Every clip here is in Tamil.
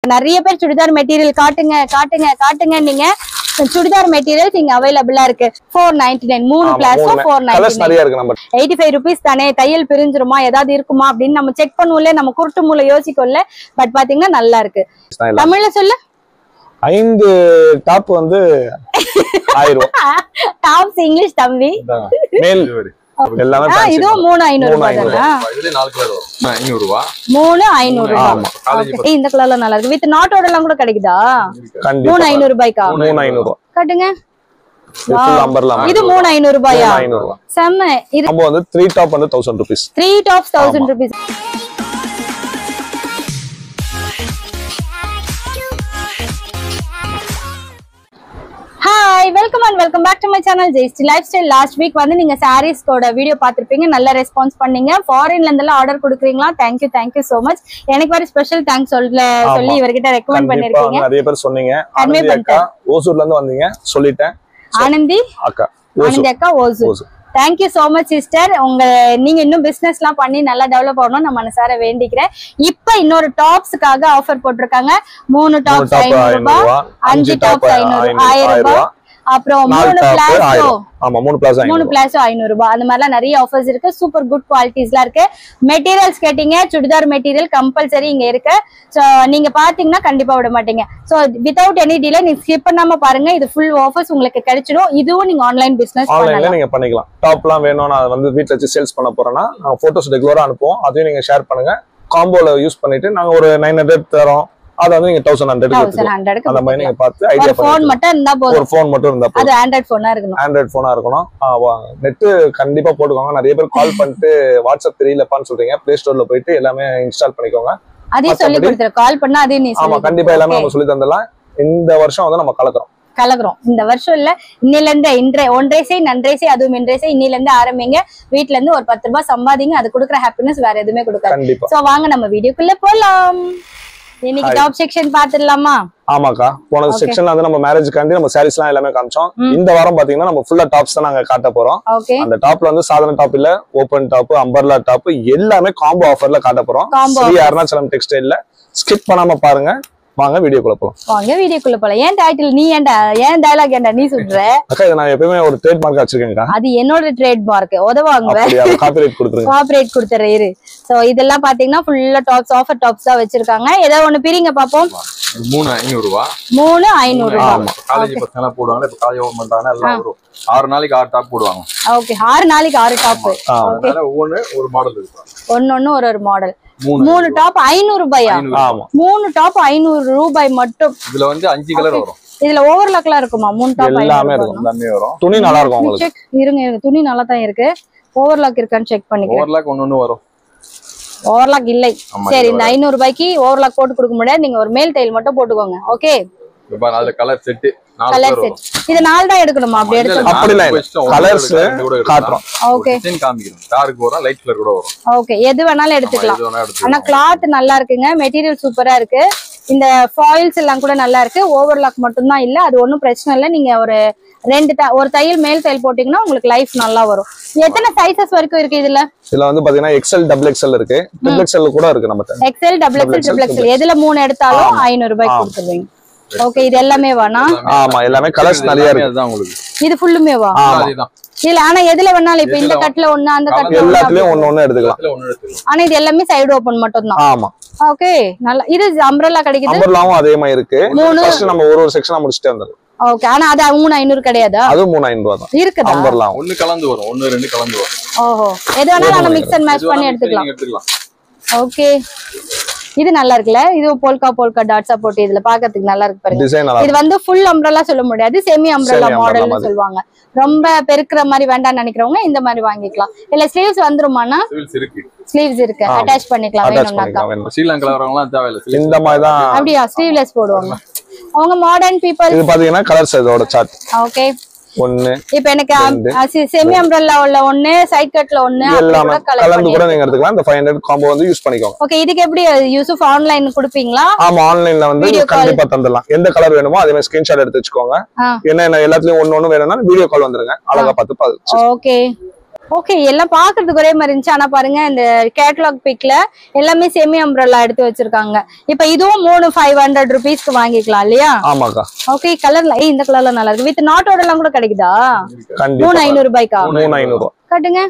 நிறைய பேர் சுடிதார் மெட்டீரியல் காட்டுங்க காட்டுங்க காட்டுங்க நீங்க சுடிதார் மெட்டீரியல்ஸ் இங்க அவைலபிளா இருக்கு ஃபோர் நைன்டி நைன் மூணு ஆமா, பிளாஸும் மூணுமே. ஃபோர் கலர்ஸ் நைன்டி நிறைய இருக்கு நம்ம எயிட்டி ஃபைவ் ருபீஸ் தானே தையல் பிரிஞ்சிருமா ஏதாவது இருக்குமா அப்படின்னு நம்ம செக் பண்ணுவோம்ல நம்ம குருட்டு மூளை யோசிக்கோம்ல பட் பாத்தீங்கன்னா நல்லா இருக்கு தான் எல்லாம். தமிழ்ல சொல்லு ஐந்து டாப் வந்து ஆயிரம் ரூபாய் டாப்ஸ் இங்கிலீஷ் தம்பி மேல் எல்லாமே ஆ, fancy இதுவும் மூணு ஐநூறு மூணு ரூபாய் ஐநூறு. தானா இதுல நாலு கலர் வரும் ஐநூறு ரூபா மூணு ஐநூறு ரூபாய் ஆமா. College Okay. ஏய், இந்த கலர்ல நல்லா இருக்கு வித் நாட்டோட எல்லாம் கூட கிடைக்குதா மூணு கண்டிப்பா ஐநூறு ரூபாய்க்கா மூணு ஐநூறு ரூபாய் காட்டுங்க ஃபுல் அம்பர்லாம் இது மூணு ஐநூறு ரூபாயா மூணு ஐநூறு ரூபாய் செம்ம இது நம்ம வந்து த்ரீ டாப் வந்து thousand rupees three tops thousand rupees hi welcome and welcome back to my channel ஜெய்ஸ்டி லைஃப் ஸ்டைல் லாஸ்ட் வீக் வந்து நீங்க சாரீஸ்கோட வீடியோ பார்த்திருப்பீங்க நல்ல ரெஸ்பான்ஸ் பண்ணீங்க ஃபாரின்ல இருந்தெல்லாம் ஆர்டர் கொடுக்குறீங்களா தேங்க்யூ தேங்க்யூ சோ மச் எனக்கு வேற ஸ்பெஷல் தேங்க்ஸ் சொல்ல சொல்லி இவர்கிட்ட ரெக்கமெண்ட் கண்டிப்பா பண்ணிருக்கீங்க நிறைய பேர் சொன்னீங்க Convey ஆனந்தி அக்கா ஓசூர்ல இருந்து வந்தீங்க சொல்லிட்டேன் ஆனந்தி அக்கா ஆனந்தி ஓசூர் அக்கா Hosur Hosur thank you so much sister உங்க நீங்க இன்னும் பிசினஸ் எல்லாம் பண்ணி நல்லா டெவலப் ஆகணும் நான் மனசார வேண்டிக்கிறேன் இப்ப இன்னொரு டாப்ஸ்க்காக ஆஃபர் போட்டிருக்காங்க மூணு மூணு டாப்ஸ் டாப் ஐநூறு ஐநூறு ரூபாய் ரூபா அஞ்சு டாப்ஸ் ஐநூறு ஆயிரம் ரூபாய் அப்புறம் நாலு மூணு டாப் பிளாஸோ ஆயிரம் ஆமா மூணு பிளாஸ் மூணு பிளாஸோ ஐநூறு ரூபாய் அந்த மாதிரிலாம் நிறைய ஆஃபர்ஸ் இருக்கு சூப்பர் குட் குவாலிட்டிஸ்லாம் இருக்கு மெட்டீரியல்ஸ் கேட்டீங்க சுடிதார் மெட்டீரியல் கம்பல்சரி இங்க இருக்கு ஸோ நீங்க பாத்தீங்கன்னா கண்டிப்பா விட மாட்டீங்க ஸோ வித்தவுட் எனி டிலே நீங்க ஸ்கிப் பண்ணாம பாருங்க இது ஃபுல் ஆஃபர்ஸ் உங்களுக்கு கிடைச்சிடும் இதுவும் நீங்க ஆன்லைன் பிசினஸ் ஆன்லைன்ல பண்ணலாம் நீங்க பண்ணிக்கலாம் டாப்லாம் வேணும் நான் வந்து வீட்ல வச்சு சேல்ஸ் பண்ண போறேன்னா நாங்க போட்டோஸ் ரெகுலரா அனுப்புவோம் அதையும் நீங்க ஷேர் பண்ணுங்க காம்போல யூஸ் பண்ணிட்டு நாங்க ஒரு நைன் ஹண்ட்ரட் தரோம் அதை வந்து நீங்க தௌசண்ட் ஹண்ட்ரட் தௌசண்ட் ஹண்ட்ரடுக்கு அந்த மாதிரி நீங்க பார்த்து ஒரு ஐடியா போன் மட்டும் இருந்தா போதும் ஒரு ஃபோன் மட்டும் இருந்தா போதும் அது ஆண்ட்ராய்ட் போனா இருக்கணும் ஆண்ட்ராய்ட் போனா இருக்கணும் நெட் கண்டிப்பா போட்டுக்கோங்க நிறைய பேர் கால் பண்ணிட்டு வாட்ஸ்அப் தெரியலப்பான்னு சொல்றீங்க பிளே ஸ்டோர்ல போயிட்டு எல்லாமே இன்ஸ்டால் பண்ணிக்கோங்க அதையும் சொல்லி மத்தபடி- கொடுத்துரு கால் பண்ணா அதையும் நீ ஆமா சொல்லி கண்டிப்பா எல்லாமே கொடுத்துரு. நம்ம சொல்லி தந்துடலாம் இந்த வருஷம் வந்து நம்ம கலக்குறோம் கலக்குறோம் இந்த வருஷம் இல்ல இன்னில இருந்து இன்றை ஒன்றை செய் நன்றை செய் அதுவும் இன்றை செய் இன்னில இருந்து ஆரம்பிங்க வீட்ல இருந்து ஒரு பத்து ரூபாய் சம்பாதிங்க அது கொடுக்குற ஹாப்பினஸ் வேற எதுவுமே கொடுக்காது கண்டிப்பா சோ வாங்க நம்ம வீடியோக்குள்ள போலாம் இன்னைக்கு Hi. டாப் செக்ஷன் பாத்துடலாமா ஆமாக்கா போன Okay. செக்ஷன்ல வந்து நம்ம மேரேஜ்க்காண்டி நம்ம சாரீஸ் எல்லாம் எல்லாமே காமிச்சோம் ம். இந்த வாரம் பாத்தீங்கன்னா நம்ம ஃபுல்லா டாப்ஸ் தான் நாங்க காட்ட போறோம் ஓகே அந்த டாப்ல வந்து சாதாரண டாப் இல்ல ஓபன் டாப் அம்பர்லா டாப் எல்லாமே காம்போ ஆஃபர்ல காட்ட போறோம் Combo ஸ்ரீ offer. அருணாச்சலம் டெக்ஸ்டைல்ல ஸ்கிப் பண்ணாம பாருங்க வாங்க வீடியோக்குள்ள போலாம் வாங்க வீடியோக்குள்ள போலாம் ஏன் டைட்டில் நீ ஏன்டா ஏன் டயலாக் ஏன்டா நீ சொல்ற அக்கா இதை நான் எப்பயுமே ஒரு ட்ரேட் மார்க் வச்சிருக்கேன்க்கா அது என்னோட ட்ரேட் மார்க் உதவாங்க அப்படியா காப்பிரைட் கொடுத்துருங்க கோஆபரேட் கொடுத்துறேன் இரு சோ இதெல்லாம் பாத்தீங்கன்னா ஃபுல்லா டாப்ஸ் ஆஃபர் டாப்ஸ் தான் வச்சிருக்காங்க ஏதோ ஒண்ணு பிரிங்க பாப்போம் மூணு ஐநூறு ரூபா மூணு ஐநூறு ரூபாய் ஆமா. காலேஜ் பசங்க எல்லாம் போடுவாங்க இப்ப காலேஜ் ஓபன் பண்றாங்கன்னா எல்லாம் வரும் ஆறு நாளைக்கு ஆறு டாப் போடுவாங்க ஓகே ஆறு நாளைக்கு ஆறு டாப் ஆ, அதனால ஒவ்வொன்னு ஒரு மாடல் இருக்கும் ஒன்னொன்னு ஒரு ஒரு மாடல் மூணு மூணு டாப் ஐநூறு ரூபாயா ஐநூறு. ஆமா மூணு டாப் ஐநூறு ரூபாய் மட்டும் இதுல வந்து அஞ்சு கலர் வரும் இதுல ஓவர்லாக்லாம் இருக்குமா மூணு டாப் எல்லாமே இருக்கும் எல்லாமே வரும் துணி நல்லா இருக்கும் உங்களுக்கு செக் இருங்க இருங்க துணி நல்லா தான் இருக்கு ஓவர்லாக் இருக்கான்னு செக் பண்ணிக்கிறேன் ஓவர்லாக் ஒண்ணு ஒண்ணு வரும் ஓவர்லாக் இல்லை ஆமா, சரி இது இந்த ஐநூறு ரூபாய்க்கு ஓவர்லாக் போட்டு கொடுக்க முடியாது நீங்க ஒரு மேல் தையல் மட்டும் போட்டுக்கோங்க ஓகே இப்ப பாரு, அதுல கலர் செட்டு நாலு கலர் கலர் செட் இது நாலு தான் எடுக்கணுமா அப்படி இல்ல, இல்ல, எடுத்து அப்படி இல்ல. நாலு இஷ்டம். Colours ஒண்ணு ரெண்டு கூட எடுக்கலாம். காட்டுறோம். Okay. ஒரு design காமிக்கிறோம் டார்க் வரும் லைட் கலர் கூட வரும் ஓகே எது வேணாலும் எடுத்துக்கலாம் எது வேணா ஆனா எடுத்துக்கலாம் கிளாத் நல்லா இருக்குங்க மெட்டீரியல் சூப்பரா இருக்கு இந்த ஃபாயில்ஸ் எல்லாம் கூட நல்லா இருக்கு ஓவர்லாக் மட்டும் தான் இல்ல அது ஒண்ணும் பிரச்சனை இல்ல நீங்க ஒரு ரெண்டு த- ஒரு தையல் மேல் தையல் போட்டீங்கன்னா உங்களுக்கு லைஃப் நல்லா வரும் எத்தனை சைசஸ் வரைக்கும் இருக்கு இதுல இதுல வந்து பாத்தீங்கன்னா எக்ஸ்எல் டபுள் எக்ஸ்எல் இருக்கு ட்ரிபிள் எக்ஸ்எல் கூட இருக்கு நம்ம XL double Double XL XL, triple XL எதுல மூணு எடுத்தாலும் ஐநூறு ரூபாய்க்கு ஆமா. கொடுத்துருவீங்க ஓகே இது எல்லாமே வேணா ஆமா எல்லாமே கலர்ஸ் நிறைய எல்லாமே இருக்கு அதுதான் உங்களுக்கு இது ஃபுல்லுமே வா ஆமா அதுதான் இல்ல ஆனா எதுல வேணாலும் இப்ப இந்த எதுல கட்டுல ஒண்ணு அந்த கட்டுல ஒண்ணு எல்லாத்துலயும் அப்படி. ஒண்ணு ஒண்ணு எடுத்துக்கலாம் இதுல ஒண்ணு எடுத்துக்கலாம் ஆனா இது எல்லாமே சைடு ஓபன் மட்டும் தான் ஆமா ஓகே நல்லா இது அம்ரல்லா கிடைக்குது அம்பர்லாவும் அதே மாதிரி இருக்கு மூணு ஃபர்ஸ்ட் நம்ம ஒரு ஒரு செக்ஷனா முடிச்சுட்டே வந்துடும் ஓகே ஆனா அது மூணு ஐநூறு கிடையாதா அதுவும் மூணு ஐநூறு ரூபா தான் இருக்குதா அம்பர்லாவும் ஒண்ணு கலந்து வரும் ஒண்ணு ரெண்டு கலந்து வரும் ஓஹோ எது வேணாலும் நம்ம மிக்ஸ் அண்ட் மேட்ச் எது பண்ணி வேணா எடுத்துக்கலாம் நீங்க எடுத்துக்கலாம் ஓகே இது நல்லா இருக்குல்ல இது போல்கா போல்கா டாட்ஸா போட்டு இதுல பாக்கிறதுக்கு நல்லா இருக்கு பாருங்க டிசைன் நல்லா இது வந்து ஃபுல் அம்ரல்லா சொல்ல முடியாது செமி அம்ரல்லா Semi umbrella மாடல்னு மாதிரி. சொல்லுவாங்க ரொம்ப பெருக்கிற மாதிரி வேண்டாம்னு நினைக்கிறவங்க இந்த மாதிரி வாங்கிக்கலாம் இல்ல ஸ்லீவ்ஸ் வந்துருமானா சிவில்ஸ் இருக்கு ஸ்லீவ்ஸ் இருக்கு ஆமா. அட்டாச் பண்ணிக்கலாம் அட்டாச் வேணும்னாக்கா பண்ணிக்கலாம் வேணும் ஸ்ரீலங்கால வரவங்கலாம் தேவையில்லை sleeves இந்த மாதிரி தான் அப்படியா ஸ்லீவ்லெஸ் போடுவாங்க அவங்க மாடர்ன் பீப்பிள் இது பாத்தீங்கன்னா கலர்ஸ் இதோட சார்ட் ஓகே ஒண்ணு இப்ப எனக்கு ரெண்டு. செமி அம்ரல்லா உள்ள ஒண்ணு சைட் கட்ல ஒண்ணு அப்படி எல்லாமே கூட கலர் கலந்து பண்ணி கூட நீங்க எடுத்துக்கலாம் இந்த ஃபைவ் ஹண்ட்ரட் காம்போ வந்து யூஸ் பண்ணிக்கோங்க ஓகே இதுக்கு எப்படி யூசுப் ஆன்லைன் கொடுப்பீங்களா ஆமா ஆன்லைன்ல வந்து Video call. கண்டிப்பா தந்துடலாம் எந்த கலர் வேணுமோ அதே மாதிரி ஸ்கிரீன்ஷாட் எடுத்து வச்சுக்கோங்க ஆ. என்ன என்ன எல்லாத்துலயும் ஒண்ணு ஒண்ணு வேணும்னா வீடியோ கால் வந்துருங்க அழகா பார்த்து பாத்து ஓகே ஓகே எல்லாம் பாக்குறதுக்கு ஒரே மாதிரி இருந்துச்சு ஆனா பாருங்க இந்த கேட்லாக் பிக்ல எல்லாமே செமி அம்ப்ரல்லா எடுத்து வச்சிருக்காங்க இப்ப இதுவும் மூணு ஃபைவ் ஹண்ட்ரட் ருபீஸ்க்கு வாங்கிக்கலாம் இல்லையா ஆமாக்கா ஓகே கலர்ல ஏய் இந்த கலர்ல நல்லா இருக்கு வித் நாட்டோட எல்லாம் கூட கிடைக்குதா மூணு கண்டிப்பா ஐநூறு ரூபாய்க்கா மூணு ஐநூறு ரூபா காட்டுங்க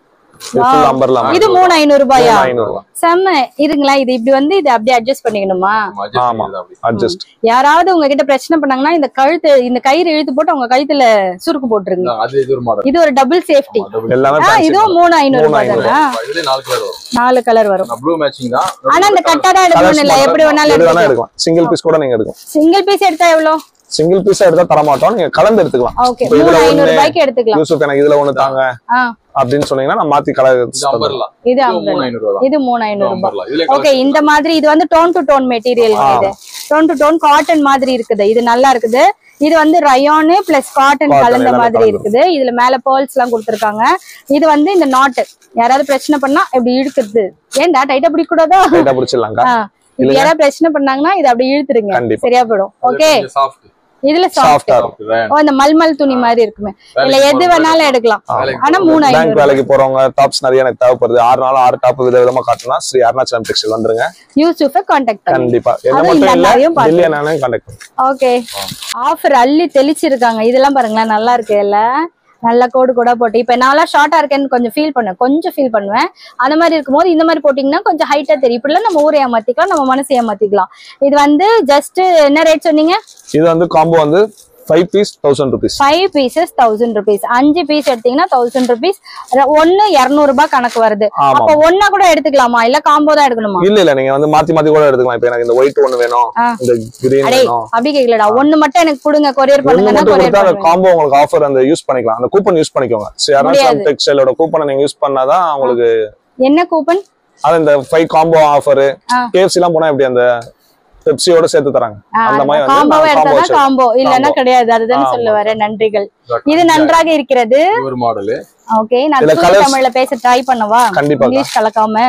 ஃபுல் அம்பர்லாம் இது மூணு ஐநூறு ரூபாயா ஐநூறு ரூபா செம்ம இருங்களா இது இப்படி வந்து இது அப்படியே அட்ஜஸ்ட் பண்ணிக்கணுமா ஆமா. அட்ஜஸ்ட் யாராவது உங்ககிட்ட பிரச்சனை பண்ணாங்கன்னா இந்த கழுத்து இந்த கயிறு இழுத்து போட்டு அவங்க கழுத்துல சுருக்கு போட்டுருங்க அது இது ஒரு மாடல் இது ஒரு டபுள் சேஃப்டி எல்லாமே ஆ fancy இதுவும் மூணு ஐநூறு மூணு ரூபாய் ஐநூறு. தானே இதுல நாலு கலர் வரும் நாலு கலர் வரும் ப்ளூ மேட்சிங் தான் ஆனா இந்த கட்டாதான் எடுக்கணும் இல்ல எப்படி வேணாலும் எது வேணா எடுக்கலாம் எடுக்கலாம் சிங்கிள் பீஸ் கூட நீங்க எடுக்கலாம் சிங்கிள் பீஸ் எடுத்தா எவ்வளவு சிங்கிள் பீஸா எடுத்தா தர மாட்டோம் நீங்க கலந்து எடுத்துக்கலாம் ஓகே இப்ப இதுல மூணு ஐநூறு ஒண்ணு- ரூபாய்க்கு எடுத்துக்கலாம் யூசுப் எனக்கு இதுல ஒண்ணு தாங்க ஆ அப்படின்னு சொன்னீங்கன்னா நான் மாத்தி கலர் இது அம்பர்லா இது இது umbrella. மூணு ஐநூறு தான் இது மூணு ஐநூறு ரூபாய் அம்பர்லா இதுல ஓகே இந்த மாதிரி இது வந்து டோன் டு டோன் மெட்டீரியல் இது டோன் டு டோன் காட்டன் மாதிரி இருக்குது இது நல்லா இருக்குது இது வந்து ரயானு பிளஸ் காட்டன் Cotton கலந்த எல்லாமே மாதிரி கலந்து. இருக்குது இதுல மேல பேர்ல்ஸ் எல்லாம் கொடுத்துருக்காங்க இது வந்து இந்த நாட்டு யாராவது பிரச்சனை பண்ணா இப்படி இழுக்குறது ஏன்டா டைட்டா பிடிக்கூடாதா டைட்டா பிடிச்சிடலாம்க்கா ஆ, இப்ப யாராவது பிரச்சனை பண்ணாங்கன்னா இது அப்படியே இழுத்துருங்க கண்டிப்பா. சரியா போயிடும் ஓகே சாஃப்ட் இதுல சாஃப்ட் சாஃப்டா இருக்கும் ஓ இந்த மல்மல் துணி மாதிரி இருக்குமே இல்ல எது வேணாலும் எடுக்கலாம் ஆனா மூணு பேங்க் ஐநூறு வேலைக்கு போறவங்க டாப்ஸ் நிறைய எனக்கு தேவைப்படுது ஆறு நாள் ஆறு டாப் வித விதமா காட்டணும்னா ஸ்ரீ அருணாச்சலம் டெக்ஸ்டைல் வந்துருங்க யூசுஃபை கான்டாக்ட் பண்ணுங்க கண்டிப்பா என்ன அதுவும் மட்டும் இந்த இல்ல அண்ணாவையும் பாத்து. டெல்லி அண்ணாலையும் கான்டாக்ட் பண்ணுங்க ஓகே ஆஃபர் அள்ளி தெளிச்சிருக்காங்க இதெல்லாம் பாருங்களேன் நல்லா இருக்கு இல்ல நல்ல கோடு கூட போட்டு இப்ப நான்லாம் ஷார்ட்டா இருக்கேன்னு கொஞ்சம் ஃபீல் பண்ணுவேன் கொஞ்சம் ஃபீல் பண்ணுவேன் அந்த மாதிரி இருக்கும்போது இந்த மாதிரி போட்டீங்கன்னா கொஞ்சம் ஹைட்டா தெரியும் இப்படிலாம் நம்ம ஊரை ஏமாத்திக்கலாம் நம்ம மனசை ஏமாத்திக்கலாம் இது வந்து ஜஸ்ட் என்ன ரேட் சொன்னீங்க இது வந்து காம்போ வந்து five piece thousand rupees five pieces thousand rupees அஞ்சு பீஸ் எடுத்தீங்கன்னா தௌசண்ட் ருபீஸ் ஒன்னு இருநூறு ரூபாய் கணக்கு வருது ஆமா அப்ப ஒன்னா கூட எடுத்துக்கலாமா இல்ல காம்போ தான் எடுக்கணுமா இல்ல இல்ல நீங்க வந்து மாத்தி மாத்தி கூட எடுத்துக்கலாம் இப்ப எனக்கு இந்த ஒயிட் ஒண்ணு வேணும் ஆ. இந்த கிரீன் அடே வேணும் அப்படி கேக்கலடா ஒண்ணு மட்டும் எனக்கு கொடுங்க கொரியர் ஒண்ணு பண்ணுங்கன்னா மட்டும் கொரியர் கொடுத்தா அந்த பண்ணுவேன் காம்போ உங்களுக்கு ஆஃபர் அந்த யூஸ் பண்ணிக்கலாம் அந்த கூப்பன் யூஸ் பண்ணிக்கோங்க ஸ்ரீ அருணாச்சலம் முடியாது. டெக்ஸ்டைலோட கூப்பனை நீங்க யூஸ் பண்ணாதான் உங்களுக்கு என்ன கூப்பன் அது இந்த ஃபைவ் காம்போ ஆஃபர் ஆ. கேஎஃப்சி எல்லாம் போனா எப்படி அந்த பெப்சியோட சேர்த்து தராங்க அந்த மாதிரி வந்து காம்போவா நான் combo எடுத்தா வச்சிருக்கேன். காம்போ இல்லன்னா Combo. கிடையாது அதுதான் ஆமா. சொல்ல வரேன் நன்றிகள் இது நன்றாக இருக்கிறது இது ஒரு மாடல் ஓகே நான் இதுல தூய colours- தமிழ்ல பேச ட்ரை பண்ணவா கண்டிப்பா இங்கிலீஷ் கலக்காம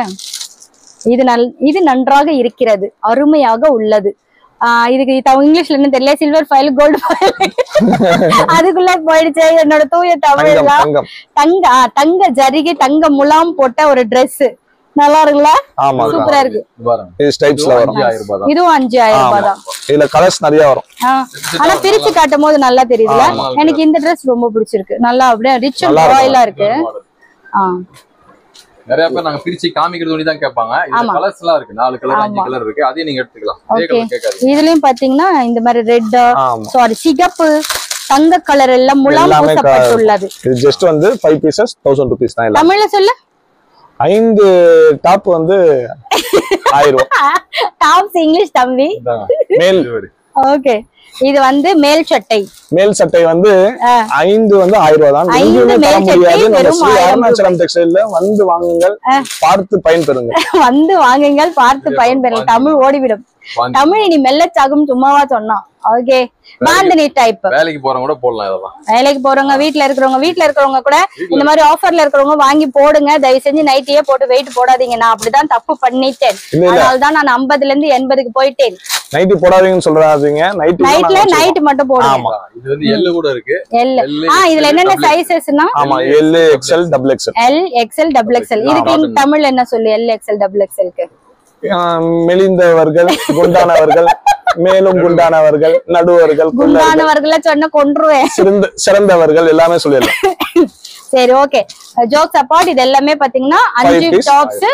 இது நல் இது நன்றாக இருக்கிறது அருமையாக உள்ளது ஆஹ் இதுக்கு த- இங்கிலீஷ்ல என்ன தெரியல சில்வர் ஃபைல் கோல்டு ஃபைல் அதுக்குள்ள போயிடுச்சு என்னோட தூய தங்கம் தமிழ்ல தங்கம் தங்க ஆ, தங்க ஜரிகை தங்க முலாம் போட்ட ஒரு Dress நல்லா இருக்குல்ல ஆமா சூப்பரா இருக்கு பாருங்க இது ஸ்டைப்ஸ்ல வரும் அஞ்சாயிரம் ரூபாய் தான் இதுவும் அஞ்சு ஆயிரம் ரூபாய் தான் இதுல கலர்ஸ் நிறைய வரும் ஆ, ஆனா பிரிச்சு காட்டும் போது நல்லா தெரியுதுல ஆமா. எனக்கு இந்த Dress ரொம்ப பிடிச்சிருக்கு நல்லா அப்படியே ரிச் அண்ட் நல்லா இருக்கும். ராயலா இருக்கு model. ஆ, நிறைய பேர் நாங்க பிரிச்சு காமிக்கிறது ஒண்ணி தான் கேட்பாங்க இந்த ஆமா. கலர்ஸ் எல்லாம் இருக்கு நாலு கலர் அஞ்சு ஆமா. கலர் இருக்கு அதையும் நீங்க எடுத்துக்கலாம் அதே Okay. கலர் கேட்காது இதுலயும் பாத்தீங்கன்னா இந்த மாதிரி ரெட் ஆமா சாரி சிகப்பு தங்க கலர் எல்லாம் முலாம் எல்லாமே க- பூசப்பட்டுள்ளது இது ஜஸ்ட் வந்து ஃபைவ் பீசஸ் தௌசண்ட் ருபீஸ் தான் எல்லாம் தமிழ்ல சொல்லு ஐந்து டாப் வந்து ஆயிரம் ரூபாய் டாப்ஸ் இங்கிலீஷ் தம்பி இந்தாங்க. மேல் இது ஒரு ஓகே இது வந்து மேல் சட்டை மேல் சட்டை வந்து ஆ. ஐந்து வந்து ஆயிரம் ரூபாய் தான் ஐந்து எங்கேயுமே தர மேல் சட்டை முடியாது நம்ம வெறும் ஸ்ரீ ஆயிரம் அருணாச்சலம் டெக்ஸ்டைல்ல வந்து வாங்குங்கள் பார்த்து பயன்பெறுங்க வந்து வாங்குங்கள் பார்த்து பயன்பெறலாம் தமிழ் ஓடிவிடும் வாங்கி- தமிழ் இனி மெல்லச்சாகும் சும்மாவா சொன்னான் ஓகே பாந்தினி டைப் வேலைக்கு போறவங்க கூட போடலாம் இதெல்லாம் வேலைக்கு போறவங்க வீட்ல இருக்கிறவங்க வீட்ல இருக்கிறவங்க கூட இந்த மாதிரி ஆஃபர்ல இருக்கிறவங்க வாங்கி போடுங்க தயவு செஞ்சு நைட்டியே போட்டு வெயிட் போடாதீங்க நான் அப்படிதான் தப்பு பண்ணிட்டேன் இல்ல இல்ல அதனாலதான் நான் ஐம்பதுல இருந்து எண்பதுக்கு போயிட்டேன் நைட்டி போடாதீங்கன்னு சொல்றாதீங்க நைட்டி நைட்ல நைட் மட்டும் போடுங்க ஆமா இது வந்து எள்ளு கூட இருக்கு எல் எள்ளு, ஆ இதுல என்னென்ன double சைசஸ்னா ஆமா L XL double XL L XL double XL இதுக்கு இங்க தமிழ்ல என்ன சொல்லு எல் எக்ஸ்எல் டபுள் எக்ஸ்எல்க்கு மெலிந்தவர்கள் குண்டானவர்கள் மேலும் குண்டானவர்கள் நடுவர்கள் குள்ளர்கள், குண்டானவர்களை சொன்ன கொன்றுவேன் சிறந்த சிறந்தவர்கள் எல்லாமே சொல்லிடலாம் சரி ஓகே ஜோக்ஸ் அப்பார்ட் இது எல்லாமே பாத்தீங்கன்னா அஞ்சு piece, tops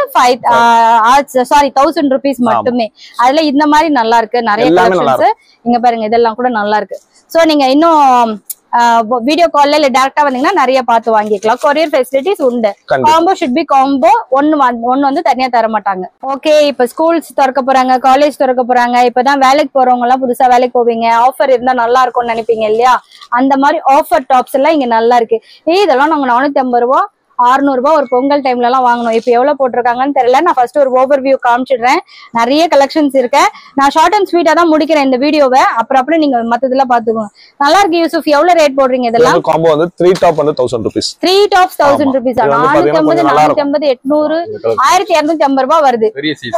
five sari thousand rupees மட்டுமே அதுல இந்த மாதிரி நல்லா இருக்கு நிறைய எல்லாமே நல்லா கலெக்ஷன்ஸ் இங்க பாருங்க இதெல்லாம் கூட நல்லா இருக்கு சோ நீங்க இன்னும் வீடியோ கால்ல இல்ல டேரக்டா வந்தீங்கன்னா நிறைய பார்த்து வாங்கிக்கலாம் கொரியர் ஃபெசிலிட்டிஸ் உண்டு கண்டிப்பா காம்போ ஷுட் பி காம்போ ஒன்னு ஒன்னு வந்து தனியா தர மாட்டாங்க ஓகே இப்ப ஸ்கூல்ஸ் திறக்க போறாங்க காலேஜ் திறக்க போறாங்க இப்பதான் வேலைக்கு போறவங்க எல்லாம் புதுசா வேலைக்கு போவீங்க ஆஃபர் இருந்தா நல்லா இருக்கும்னு நினைப்பீங்க இல்லையா அந்த மாதிரி ஆஃபர் டாப்ஸ் எல்லாம் இங்க நல்லா இருக்கு ஏய் இதெல்லாம் நாங்க நானூத்தி ஐம்பது ரூபா 600 ரூபாய் ஒரு பொங்கல் டைம்ல எல்லாம் வாங்கணும் இப்போ எவ்வளவு போட்டிருக்காங்கன்னு தெரியல நான் ஃபர்ஸ்ட் ஒரு ஓவர் வியூ காமிச்சிடுறேன் நிறைய கலெக்ஷன்ஸ் இருக்கு நான் ஷார்ட் அண்ட் ஸ்வீட்டா தான் முடிக்கிறேன் இந்த வீடியோவை அப்புறம் அப்புறம் நீங்க மத்ததெல்லாம் பாத்துக்கோங்க நல்லா இருக்கு யூசுப் எவ்வளவு ரேட் போடுறீங்க இதெல்லாம் காம்போ வந்து த்ரீ டாப் வந்து thousand rupees three tops thousand ஆமா. ருபீஸ் இது வந்து நானூத்தி பாத்தீங்கன்னா ஐம்பது கொஞ்சம் நல்லா நானூத்தி ஐம்பது எட்நூறு இந்த colour ஆயிரத்தி இருநூத்தி ஐம்பது ரூபாய் வருது பெரிய சைஸ்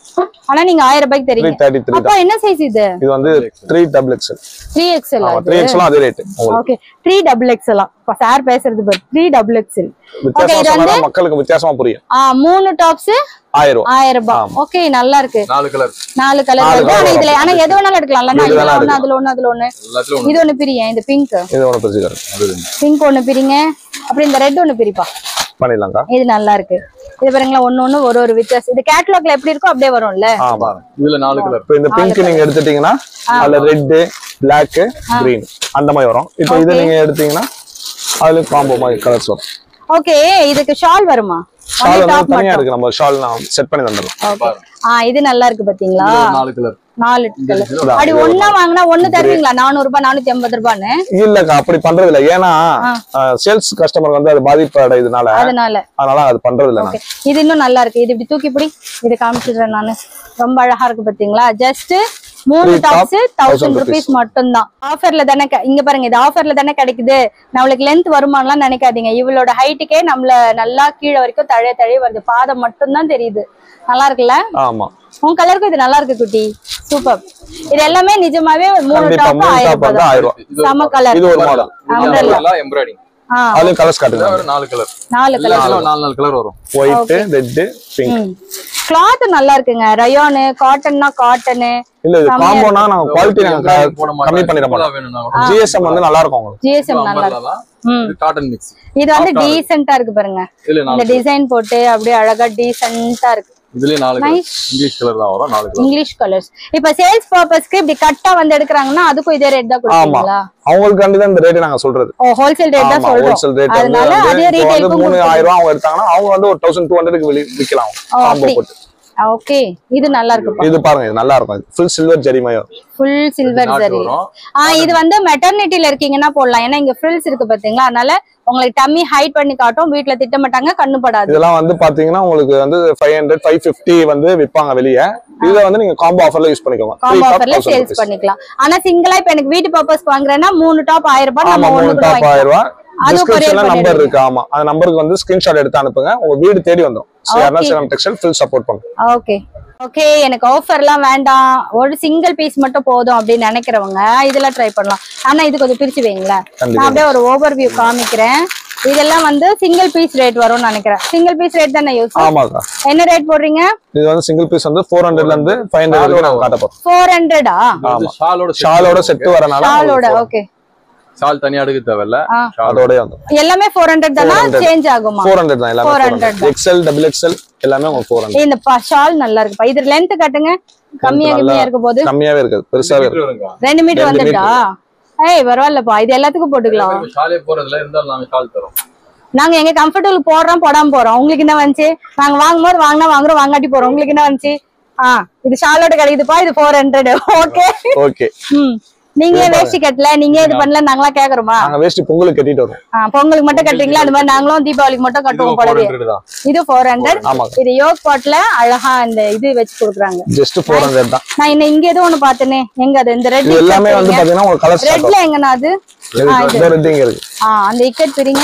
ஆனா நீங்க ஆயிரம் ரூபாய்க்கு த்ரீ தரீங்க தேர்ட்டி த்ரீ அப்பா என்ன சைஸ் இது இது வந்து three double XL three XL ஆமா த்ரீ எக்ஸ்எல்லாம் அதே ரேட் உங்களுக்கு ஓகே த்ரீ டபுள் எக்ஸ்எல்லாம் சார் பேசுறது பாரு த்ரீ டபுள் எக்ஸ்எல் வித்தியாசமா இது வந்து- சொன்னா மக்களுக்கு வித்தியாசமா புரியும் ஆ மூணு டாப்ஸ் ஆயிரம் ரூபாய் ஆயிரம் ரூபாய் ஓகே நல்லா இருக்கு நாலு கலர் நாலு கலர் நாலு வருது ஆனா colour இதுல ஆனா எது வேணாலும் எடுக்கலாம்ல எது இதுல வேணாலும் ஒண்ணு அதுல ஒண்ணு அதுல ஒண்ணு எல்லாத்துலயும் ஒண்ணு இது ஒண்ணு பிரிங்க இந்த பிங்க் இது ஒன்று பிரிச்சுக்காரு அது பிங்க் ஒண்ணு பிரிங்க அப்புறம் இந்த ரெட் ஒண்ணு பிரிப்பா பண்ணிடலாம்க்கா இது நல்லா இருக்கு இது பாருங்களா ஒண்ணு ஒண்ணு ஒரு ஒரு வித்தியாசம் இது கேட்டலாக்ல எப்படி இருக்கோ அப்படியே வரும்ல ஆமா இதுல நாலு கலர் இப்போ இந்த பிங்க் நீங்க எடுத்துட்டீங்கன்னா அதுல ரெட்டு பிளாக் கிரீன் அந்த மாதிரி வரும் இப்போ இதை Okay. நீங்க எடுத்தீங்கன்னா அதுல காம்போ மாதிரி கலர்ஸ் வரும் ஓகே இதுக்கு ஷால் வருமா ஷால் வந்து டாப் தனியா மட்டும் இருக்கு நம்ம ஷால் நான் செட் பண்ணி தந்துடலாம் ஓகே ஆ இது நல்லா இருக்கு பாத்தீங்களா இதுல ஒரு நாலு கலர் நாலு கலர் இதுல அப்படி இது ஒண்ணா வாங்கினா ஒண்ணு தருவீங்களா நானூறு ரூபாய் நானூத்தி ஐம்பது ரூபான்னு இல்லக்கா அப்படி பண்றது இல்ல ஏன்னா சேல்ஸ் கஸ்டமர் வந்து அது பாதிப்பு அடையுதுனால அதனால அதனால அது பண்றது இல்ல ஓகே இது இன்னும் நல்லா இருக்கு இது இப்படி தூக்கி பிடி இது காமிச்சிடுறேன் நானு ரொம்ப அழகா இருக்கு பாத்தீங்களா ஜஸ்ட் மூணு Three top, tops thousand 1000 rupees மட்டும்தான் ஆஃபர்ல தானே க- இங்க பாருங்க இது ஆஃபர்ல தானே கிடைக்குது நம்மளுக்கு லென்த் வருமானலாம் நினைக்காதீங்க இவளோட ஹைட்டுக்கே நம்மள நல்லா கீழே வரைக்கும் தழைய தழைய வருது பாதம் மட்டும்தான் தெரியுது நல்லா இருக்குல்ல ஆமா உன் கலருக்கும் இது நல்லா இருக்கு குட்டி சூப்பர் இது எல்லாமே நிஜமாவே மூணு கண்டிப்பா டாப் மூணு ஆயிரம் டாப் ரூபாய் வந்து தான். ஆயிரம் ரூபாய் இது ஒரு செம கலர் இது ஒரு மாடல் Umbrella. எம்ப்ராய்டிங் ஆ அதுலயும் கலர்ஸ் காட்டுங்க ஒரு நாலு கலர் நாலு கலர் எல்லாத்துலயும் நாலு நாலு கலர் வரும் ஒயிட் ரெட் பிங்க் கிளாத் நல்லா இருக்குங்க ரயோனு காட்டன்னா காட்டனு இல்ல இது காம்போனா நாங்க குவாலிட்டி நாங்க க- போட கம்மி பண்ணிட மாட்டோம் மாட்டோம் வேணும்னா கூட ஜிஎஸ்எம் வந்து நல்லா இருக்கும் உங்களுக்கு ஜிஎஸ்எம் நல்லா இருக்கு தான் ம் இது காட்டன் மிக்ஸ் இது வந்து டீசென்ட்டா இருக்கு பாருங்க இதுல இந்த நாலு டிசைன் போட்டு அப்படியே அழகா டீசென்ட்டா இருக்கு இதுலயே நாலு கலர் Nice. இங்கிலீஷ் கலர் தான் வரும் நாலு கலர் இங்கிலீஷ் கலர்ஸ் இப்ப சேல்ஸ் பர்பஸ்க்கு இப்படி கட்டா வந்து எடுக்கறாங்கன்னா அதுக்கும் இதே ரேட் தான் ஆமா கொடுப்பீங்களா அவங்களுக்கு தான் இந்த ரேட் நாங்க சொல்றது ஓ ஹோல்சேல் ரேட் தான் ஆமா சொல்றோம் ஹோல்சேல் ரேட் வந்து அதனால வந்து அதே இப்போ வந்து ரீட்டைலுக்கும் மூணு ஆயிரம் ரூபாய் அவங்க எடுத்தாங்கன்னா அவங்க வந்து ஒரு தௌசண்ட் டூ ஹண்ட்ரட்க்கு விற்கலாம் ஓ, காம்போ அப்படி. போட்டு ஓகே இது நல்லா இருக்குப்பா இது பாருங்க இது நல்லா இருக்கும் ஃபுல் சில்வர் ஜெரிமயம் ஃபுல் சில்வர் நாட்டு சரி வரும் ஆ இது வந்து மெட்டர்னிட்டில இருக்கீங்கன்னா போடலாம் ஏன்னா இங்க ஃப்ரில்ஸ் இருக்கு பாத்தீங்களா அதனால உங்களுக்கு டம்மி ஹைட் பண்ணி காட்டும் வீட்ல திட்ட மாட்டாங்க கண்ணு படாது இதெல்லாம் வந்து பாத்தீங்கன்னா உங்களுக்கு வந்து ஃபைவ் ஹண்ட்ரட் ஃபைவ் ஃபிஃப்டி வந்து விற்பாங்க வெளியே இதை வந்து நீங்க காம்போ ஆஃபர்ல யூஸ் பண்ணிக்கோங்க Three காம்போ top, ஆஃபர்ல 1000 சேல்ஸ் rupees. பண்ணிக்கலாம் ஆனா சிங்கிளா இப்ப எனக்கு வீட்டு பர்பஸ் வாங்குறேன்னா மூணு டாப் ஆயிரம் ரூபாய் ஆமா நம்ம மூணு ஒண்ணு கூட டாப் ஆயிரம் வாங்கிக்கலாம் ரூபாய் அதுவும் courier டிஸ்கிரிப்ஷன்ல நம்பர் பண்ணிடுவீங்க. இருக்கு ஆமா அந்த நம்பருக்கு வந்து ஸ்கிரீன்ஷாட் எடுத்து அனுப்புங்க உங்க வீடு தேடி வந்துடும் யாருன்னா Okay. Salem textile full support பண்ணும் ஓகே ஓகே எனக்கு ஆஃபர்லாம் வேண்டாம் ஒரு சிங்கிள் பீஸ் மட்டும் போதும் அப்படின்னு நினைக்கிறவங்க இதெல்லாம் ட்ரை பண்ணலாம் ஆனா இது கொஞ்சம் பிரிச்சு வைங்களேன் நான் கண்டிப்பா அப்படியே ஒரு ஓவர் வியூ காமிக்கிறேன் இதெல்லாம் வந்து சிங்கிள் பீஸ் ரேட் வரும்னு நினைக்கிறேன் சிங்கிள் பீஸ் ரேட் தானே யூஸ் ஆமாக்கா என்ன ரேட் போடுறீங்க இது வந்து சிங்கிள் பீஸ் வந்து ஃபோர் ஹண்ட்ரட்ல இருந்து ஃபைவ் ஹண்ட்ரட் வரைக்கும் நாங்க காட்ட போறோம் ஃபோர் ஹண்ட்ரடா இது ஷாலோட ஷாலோட செட்டு வரனால ஷாலோட ஓகே ஷால் தனியா எடுக்க தேவையில்ல ஆ. அதோட வந்து எல்லாமே ஃபோர் ஹண்ட்ரட் தானா 400. சேஞ்ச் ஆகுமா ஃபோர் ஹண்ட்ரட் தான் எல்லாமே 400 four hundred XL double XL எல்லாமே உங்களுக்கு ஃபோர் ஹண்ட்ரட் இந்த ஷால் நல்லா இருக்குப்பா இது லென்த் காட்டுங்க கம்மியா நல்லா- கம்மியா இருக்க போது கம்மியாவே இருக்காது பெருசாவே இருக்கும் வருங்க ரெண்டு மீட்டர் ரெண்டு வந்துட்டா ஏய் பரவாயில்லப்பா இது எல்லாத்துக்கும் போட்டுக்கலாம் ஷாலே போறதுல இருந்தாலும் நாங்க ஷால் தரோம் நாங்க எங்க கம்ஃபர்டபுள் போடுறோம் போடாம போறோம் உங்களுக்கு என்ன வந்துச்சு நாங்க வாங்கும்போது வாங்கினா வாங்குறோம் வாங்காட்டி போறோம் உங்களுக்கு என்ன வந்துச்சு ஆ இது ஷாலோட கிடைக்குதுப்பா இது ஃபோர் ஹண்ட்ரட் ஓகே ஓகே ம் நீங்க வேஷ்டி கட்டல நீங்க இது பண்ணல நாங்களா கேக்குறோமா நாங்க வேஷ்டி பொங்கலுக்கு கட்டிட்டு வருவோம் ஆ, பொங்கலுக்கு மட்டும் கட்டுறீங்களா அந்த மாதிரி நாங்களும் தீபாவளிக்கு மட்டும் கட்டுவோம் போலவே தான் இது ஃபோர் ஹண்ட்ரட் ஆமாங்க இது யோக் பாட்ல அழகா அந்த இது வச்சு கொடுக்குறாங்க ஜஸ்ட் ஃபோர் ஹண்ட்ரட் தான் நான் இன்னும் இங்க ஏதோ ஒண்ணு பாத்தேனே எங்க அது இந்த ரெட் இது எல்லாமே வந்து பாத்தீங்கன்னா உங்களுக்கு கலர் ஸ்டாக் ரெட்ல எங்கண்ணா அது இந்த ரெட் இங்க இருக்கு ஆ அந்த இக்கட் பிரிங்க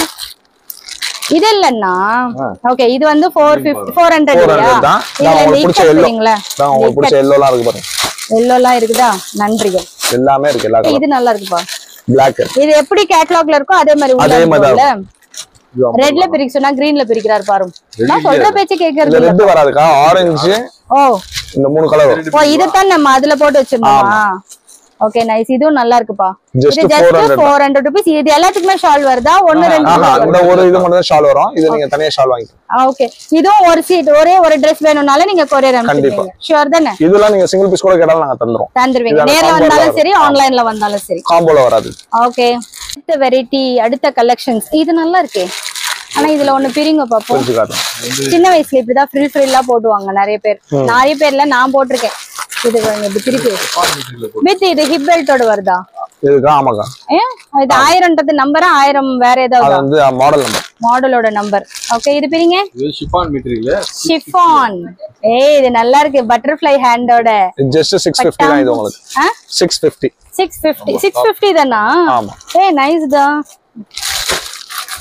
இது இல்லன்னா ஓகே இது வந்து four fifty four hundred four hundred தான் இதுல நான் இந்த உங்களுக்கு பிடிச்ச இக்கட் எல்லோ பிரிங்களா தான் உங்களுக்கு பிடிச்ச எல்லோலாம் இருக்கு பாருங்க எல்லோலாம் இருக்குதா நன்றிகள் எல்லாமே இருக்கு எல்லா கலர் இது நல்லா இருக்குப்பா பிளாக் இது எப்படி கேட்டலாக்ல இருக்கோ அதே மாதிரி உள்ள அதே மாதிரி இருக்கும்ல இது ரெட்ல பிரிக்க சொன்னா கிரீன்ல பிரிக்கிறாரு பாரு நான் சொல்ற பேச்சு இந்த கேக்குறது இல்ல ரெட் வராதுக்கா ஆரஞ்சு ஓ இந்த மூணு கலர் வரும் ஓ இதைத்தான் நம்ம அதுல போட்டு வச்சிருந்தோமா ஓகே நைஸ் இதுவும் நல்லா இருக்குப்பா Just இது 400 ஜஸ்ட் ஃபோர் ஹண்ட்ரட் ருபீஸ் இது எல்லாத்துக்குமே ஷால் வருதா ஒன்னு ரெண்டு ஆஹா இந்த ஒரு இது மட்டும் தான் ஷால் வரும் இது நீங்க தனியா ஷால் வாங்கிக்கலாம் ஓகே இதுவும் ஒரு சீட் ஒரே ஒரு Dress வேணும்னாலும் நீங்க கொரியர் அனுப்பிடுவீங்க ஷூர் தானே இதெல்லாம் நீங்க சிங்கிள் பீஸ் கூட கேட்டாலும் நாங்க தந்துரும் தந்துருவீங்க இது அந்த நேர்ல combo ல வந்தாலும் வரும். சரி ஆன்லைன்ல வந்தாலும் சரி காம்போல வராது ஓகே அடுத்த வெரைட்டி அடுத்த கலெக்ஷன்ஸ் இது நல்லா இருக்கே ஆனா இதுல ஒண்ணு பிரிங்க பாப்போம் பிரிச்சு காட்டுறேன் சின்ன வயசுல இப்படிதான் ஃப்ரில் ஃப்ரில்லா போடுவாங்க நிறைய பேர் நிறைய பேர்ல நான் போட்டிருக்கேன் இது பாருங்க, இப்படி திருப்பி வித் இது ஹிப் பெல்ட்டோட வருதா இதுக்கா ஆமாக்கா ஏன் இது ஆயிரம்ன்றது நம்பரா ஆயிரம் வேற அது ஏதாவது வந்து மாடல் நம்பர் மாடலோட நம்பர் ஓகே இது பிரிங்க இது ஷிஃபான் மெட்டீரியல் ஷிஃபான் ஏய் இது நல்லா இருக்கு பட்டர்ஃப்ளை ஹேண்டோட ஜஸ்ட் சிக்ஸ் ஃபிஃப்டி தான் இது உங்களுக்கு six fifty six fifty six fifty தானா ஆமா ஏய் நைஸ் தான்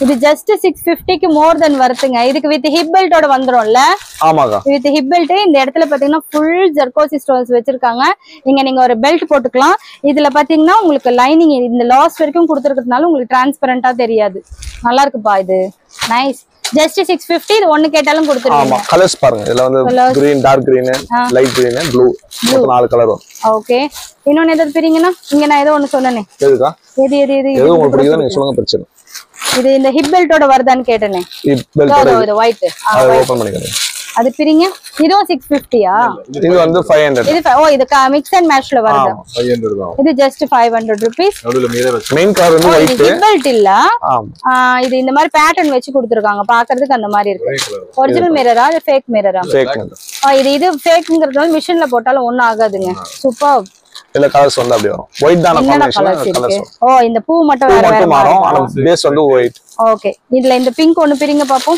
இது ஜஸ்ட் சிக்ஸ் பிப்டிக்கு மோர் தென் வருதுங்க இதுக்கு வித் ஹிப் பெல்ட்டோட வந்துரும்ல ஆமாக்கா வித் ஹிப் பெல்ட் இந்த இடத்துல பாத்தீங்கன்னா ஃபுல் ஜெர்கோசி ஸ்டோன்ஸ் வச்சிருக்காங்க இங்க நீங்க ஒரு பெல்ட் போட்டுக்கலாம் இதுல பாத்தீங்கன்னா உங்களுக்கு லைனிங் இந்த லாஸ் வரைக்கும் கொடுத்துருக்கிறதுனால உங்களுக்கு டிரான்ஸ்பரண்டா தெரியாது நல்லா இருக்குப்பா இது நைஸ் ஜஸ்ட் சிக்ஸ் பிப்டி இது ஒண்ணு கேட்டாலும் கொடுத்துருவீங்க ஆமா கலர்ஸ் பாருங்க இதுல வந்து Colours. Green dark green light green blue மொத்தம் நாலு கலர் வரும் ஓகே இன்னொன்னு எதாவது பிரிங்கன்னா இங்க நான் ஏதோ ஒண்ணு சொன்னேனே எதுக்கா எது எது எது எது இது உங்களுக்கு பிடிக்குதோ நீங்க சொல்லுங்க பிரச்சனை இது இந்த ஹிப் பெல்ட்டோட வருதான்னு கேட்டேனே பெல்ட் இது ஒயிட் அதை ஓபன் பண்ணிக்கிறேன் அது பிரிங்க இதுவும் சிக்ஸ் பிப்டியா இது வந்து ஃபைவ் ஹண்ட்ரட் இது fi- ஓ இது மிக்ஸ் அண்ட் மேட்ச்ல வருது ஆமா ஃபைவ் ஹண்ட்ரட் தான் இது ஜஸ்ட் ஃபைவ் ஹண்ட்ரட் ருபீஸ் நடுவில் மீதே வச்சு மெயின் கலர் வந்து ஒயிட் இது ஹிப் பெல்ட் இல்ல ஆமா ஆ, இது இந்த மாதிரி பேட்டர்ன் வச்சு கொடுத்துருக்காங்க பாக்குறதுக்கு அந்த மாதிரி இருக்கு ஒரே கலர் ஒரிஜினல் மிரரா இது ஃபேக் மிரரா ஃபேக் இது இது ஃபேக்ங்கிறதுனால மிஷின்ல போட்டாலும் ஒண்ணும் ஆகாதுங்க சூப்பர் இல்ல கலர்ஸ் வந்து அப்படி வரும் ஒயிட் தான என்னென்ன காம்பினேஷன் கலர்ஸ் கலர்ஸ் இருக்கு ஓ இந்த பூ மட்டும் வேற வேற மட்டும் மாறும் ஆனா பேஸ் வந்து ஒயிட் ஓகே இதுல இந்த பிங்க் ஒண்ணு பிரிங்க பாப்போம்